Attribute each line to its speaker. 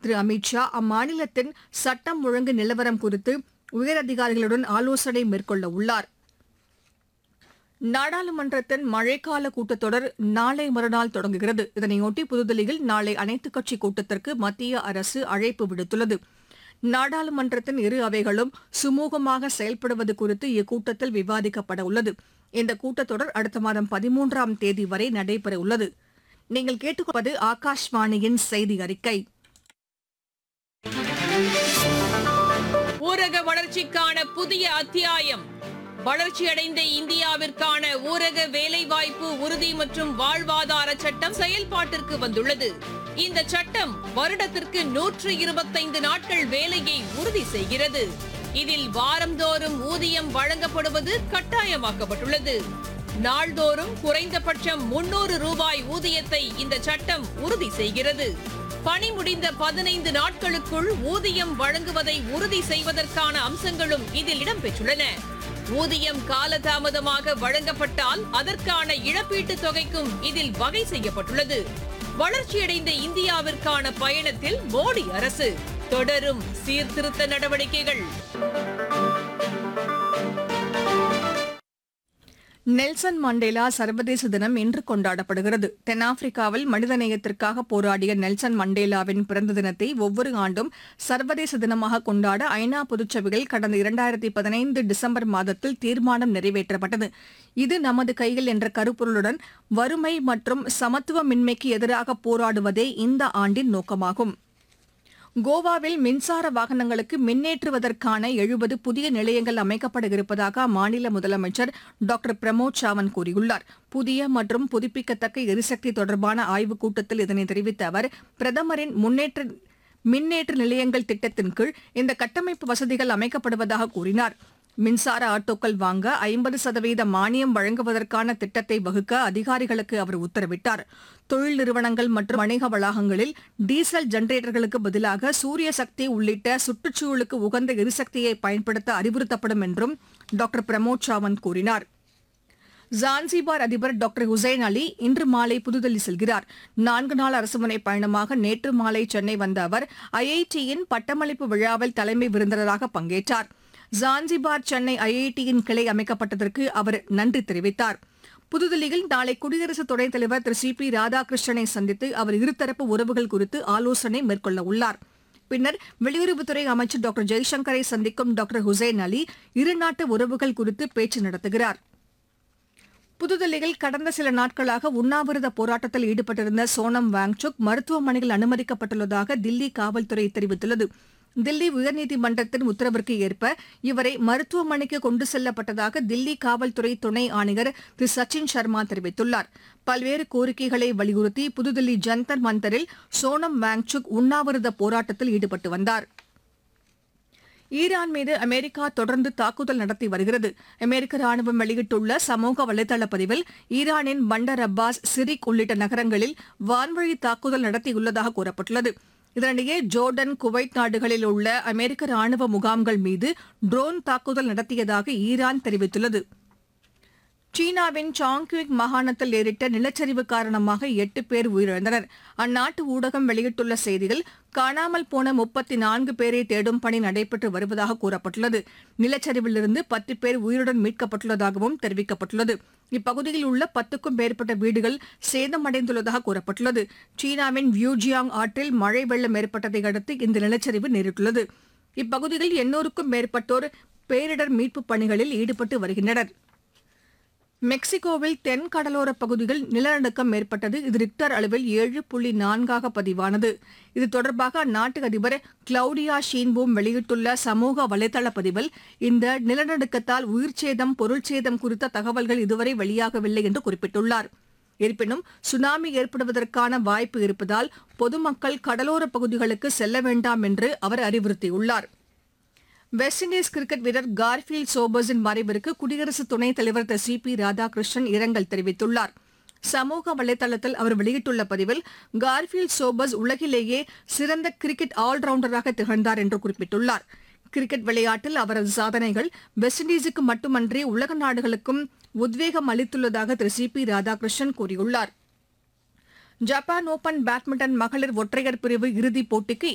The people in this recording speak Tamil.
Speaker 1: திரு அமித் ஷா அம்மாநிலத்தின் சட்டம் ஒழுங்கு நிலவரம் குறித்து உயரதிகாரிகளுடன் ஆலோசனை மேற்கொள்ள உள்ளார் நாடாளுமன்றத்தின் மழைக்கால கூட்டத்தொடர் நாளை மறுநாள் தொடங்குகிறது இதனையொட்டி புதுதில்லியில் நாளை அனைத்துக் கட்சி கூட்டத்திற்கு மத்திய அரசு அழைப்பு விடுத்துள்ளது நாடாளுமன்றத்தின் இரு அவைகளும் சுமூகமாக செயல்படுவது குறித்து இக்கூட்டத்தில் விவாதிக்கப்பட உள்ளது இந்த கூட்டத்தொடர் அடுத்த மாதம் பதிமூன்றாம் தேதி வரை நடைபெற உள்ளது நீங்கள் கேட்டுக்கொள்வது ஆகாஷ்வாணியின் செய்தி அறிக்கை
Speaker 2: ஊரக வளர்ச்சிக்கான புதிய அத்தியாயம் வளர்ச்சியடைந்த இந்தியாவிற்கான ஊரக வேலைவாய்ப்பு உறுதி மற்றும் வாழ்வாதார சட்டம் செயல்பாட்டிற்கு வந்துள்ளது இந்த சட்டம் வருடத்திற்கு நூற்று இருபத்தைந்து நாட்கள் வேலையை உறுதி செய்கிறது இதில் வாரந்தோறும் ஊதியம் வழங்கப்படுவது கட்டாயமாக்கப்பட்டுள்ளது நாள்தோறும் குறைந்தபட்சம் முன்னூறு ரூபாய் ஊதியத்தை இந்த சட்டம் உறுதி செய்கிறது பணி முடிந்த பதினைந்து நாட்களுக்குள் ஊதியம் வழங்குவதை உறுதி செய்வதற்கான அம்சங்களும் இதில் இடம்பெற்றுள்ளன ஊதியம் காலதாமதமாக வழங்கப்பட்டால் அதற்கான இழப்பீட்டுத் தொகைக்கும் இதில் வகை செய்யப்பட்டுள்ளது வளர்ச்சியடைந்த இந்தியாவிற்கான பயணத்தில் மோடி அரசு தொடரும் சீர்திருத்த நடவடிக்கைகள்
Speaker 1: நெல்சன் மண்டேலா சர்வதேச தினம் இன்று கொண்டாடப்படுகிறது தென்னாப்பிரிக்காவில் மனிதநேயத்திற்காக போராடிய நெல்சன் மண்டேலாவின் பிறந்த தினத்தை ஒவ்வொரு ஆண்டும் சர்வதேச தினமாக கொண்டாட ஐநா பொதுச்சபையில் கடந்த இரண்டாயிரத்தி பதினைந்து டிசம்பர் மாதத்தில் தீர்மானம் நிறைவேற்றப்பட்டது இது நமது கையில் என்ற கருப்பொருளுடன் வறுமை மற்றும் சமத்துவமின்மைக்கு எதிராக போராடுவதே இந்த ஆண்டின் நோக்கமாகும் கோவாவில் மின்சார வாகனங்களுக்கு மின்னேற்றுவதற்கான எழுபது புதிய நிலையங்கள் அமைக்கப்பட இருப்பதாக அம்மாநில முதலமைச்சர் டாக்டர் பிரமோத் சாவந்த் கூறியுள்ளார் புதிய மற்றும் புதுப்பிக்கத்தக்க எரிசக்தி தொடர்பான ஆய்வுக் கூட்டத்தில் இதனை தெரிவித்த அவர் பிரதமரின் முன்னேற்ற மின்னேற்ற நிலையங்கள் திட்டத்தின் கீழ் இந்த கட்டமைப்பு வசதிகள் அமைக்கப்படுவதாக கூறினார் மின்சார ஆட்டோக்கள் வாங்க ஐம்பது சதவீத மானியம் வழங்குவதற்கான திட்டத்தை வகுக்க அதிகாரிகளுக்கு அவர் உத்தரவிட்டார் தொழில் நிறுவனங்கள் மற்றும் வணிக வளாகங்களில் டீசல் ஜெனரேட்டர்களுக்கு பதிலாக சூரிய சக்தி உள்ளிட்ட சுற்றுச்சூழலுக்கு உகந்த எரிசக்தியை பயன்படுத்த அறிவுறுத்தப்படும் என்றும் டாக்டர் பிரமோத் சாவந்த் கூறினார் ஜான்சிபார் அதிபர் டாக்டர் ஹுசைன் அலி இன்று மாலை புதுதில்லி செல்கிறார் நான்கு நாள் அரசுமுறை பயணமாக நேற்று மாலை சென்னை வந்த அவர் ஐஐடியின் பட்டமளிப்பு விழாவில் தலைமை விருந்தினராக பங்கேற்றார் ஜான்சிபார் சென்னை ஐஐடியின் கிளை அமைக்கப்பட்டதற்கு அவர் நன்றி தெரிவித்தார் புதுதில்லியில் நாளை குடியரசு துணைத் தலைவர் திரு சி பி ராதாகிருஷ்ணனை சந்தித்து அவர் இருதரப்பு உறவுகள் குறித்து ஆலோசனை மேற்கொள்ள உள்ளார் பின்னர் வெளியுறவுத்துறை அமைச்சர் டாக்டர் ஜெய்சங்கரை சந்திக்கும் டாக்டர் ஹுசைன் அலி இருநாட்டு உறவுகள் குறித்து பேச்சு நடத்துகிறார் புதுதில்லியில் கடந்த சில நாட்களாக உண்ணாவிரத போராட்டத்தில் ஈடுபட்டிருந்த சோனம் வாங்சுக் மருத்துவமனையில் அனுமதிக்கப்பட்டுள்ளதாக தில்லி காவல்துறை தெரிவித்துள்ளது தில்லி உயர்நீதிமன்றத்தின் உத்தரவிற்கு ஏற்ப இவரை மருத்துவமனைக்கு கொண்டு செல்லப்பட்டதாக தில்லி காவல்துறை துணை ஆணையர் திரு சச்சின் சர்மா தெரிவித்துள்ளார் பல்வேறு கோரிக்கைகளை வலியுறுத்தி புதுதில்லி ஜந்தர் மந்தரில் சோனம் வாங்சுக் உண்ணாவிரத போராட்டத்தில் ஈடுபட்டு வந்தார் ஈரான் மீது அமெரிக்கா தொடர்ந்து தாக்குதல் நடத்தி வருகிறது அமெரிக்க ராணுவம் வெளியிட்டுள்ள சமூக வலைதள பதிவில் ஈரானின் பண்டர் அப்பாஸ் சிரிக் உள்ளிட்ட நகரங்களில் வான்வழி தாக்குதல் நடத்தியுள்ளதாக கூறப்பட்டுள்ளது இதனிடையே ஜோர்டன் குவைத் நாடுகளில் உள்ள அமெரிக்க ராணுவ முகாம்கள் மீது ட்ரோன் தாக்குதல் நடத்தியதாக ஈரான் தெரிவித்துள்ளது சீனாவின் சாங்க்யூக் மாகாணத்தில் நேரிட்ட நிலச்சரிவு காரணமாக எட்டு பேர் உயிரிழந்தனர் அந்நாட்டு ஊடகம் வெளியிட்டுள்ள செய்தியில் காணாமல் போன முப்பத்தி நான்கு பேரை தேடும் பணி நடைபெற்று வருவதாக கூறப்பட்டுள்ளது நிலச்சரிவிலிருந்து பத்து பேர் உயிருடன் மீட்கப்பட்டுள்ளதாகவும் தெரிவிக்கப்பட்டுள்ளது இப்பகுதியில் உள்ள பத்துக்கும் மேற்பட்ட வீடுகள் சேதமடைந்துள்ளதாக கூறப்பட்டுள்ளது சீனாவின் வியூஜியாங் ஆற்றில் மழை வெள்ளம் ஏற்பட்டதை அடுத்து இந்த நிலச்சரிவு நேரிட்டுள்ளது இப்பகுதியில் எண்ணூறுக்கும் மேற்பட்டோர் பேரிடர் மீட்புப் பணிகளில் ஈடுபட்டு வருகின்றனர் மெக்சிகோவில் தென் கடலோர பகுதியில் நிலநடுக்கம் ஏற்பட்டது இது ரிக்டர் அளவில் ஏழு புள்ளி நான்காக பதிவானது இது தொடர்பாக அந்நாட்டு அதிபர் கிளவுடியா ஷீன்பூம் வெளியிட்டுள்ள சமூக வலைதள பதிவில் இந்த நிலநடுக்கத்தால் உயிர்ச்சேதம் பொருள்சேதம் குறித்த தகவல்கள் இதுவரை வெளியாகவில்லை என்று குறிப்பிட்டுள்ளார் இருப்பினும் சுனாமி ஏற்படுவதற்கான வாய்ப்பு இருப்பதால் பொதுமக்கள் கடலோர பகுதிகளுக்கு செல்ல வேண்டாம் என்று அவர் அறிவுறுத்தியுள்ளார் வெஸ்ட் இண்டீஸ் கிரிக்கெட் வீரர் கார்ஃபீல்ட் சோபர்ஸின் மறைவிற்கு குடியரசு துணைத் தலைவர் திரு சி பி ராதாகிருஷ்ணன் இரங்கல் தெரிவித்துள்ளார் சமூக வலைதளத்தில் அவர் வெளியிட்டுள்ள பதிவில் கார்ஃபீல்ட் சோபர்ஸ் உலகிலேயே சிறந்த கிரிக்கெட் ஆல்ரவுண்டராக திகழ்ந்தார் என்று குறிப்பிட்டுள்ளார் கிரிக்கெட் விளையாட்டில் அவரது சாதனைகள் வெஸ்ட் இண்டீஸுக்கு மட்டுமன்றி உலக நாடுகளுக்கும் உத்வேகம் அளித்துள்ளதாக திரு சி பி ராதாகிருஷ்ணன் கூறியுள்ளார் ஜப்பான் ஓபன் பேட்மிண்டன் மகளிர் ஒற்றையர் பிரிவு இறுதிப் போட்டிக்கு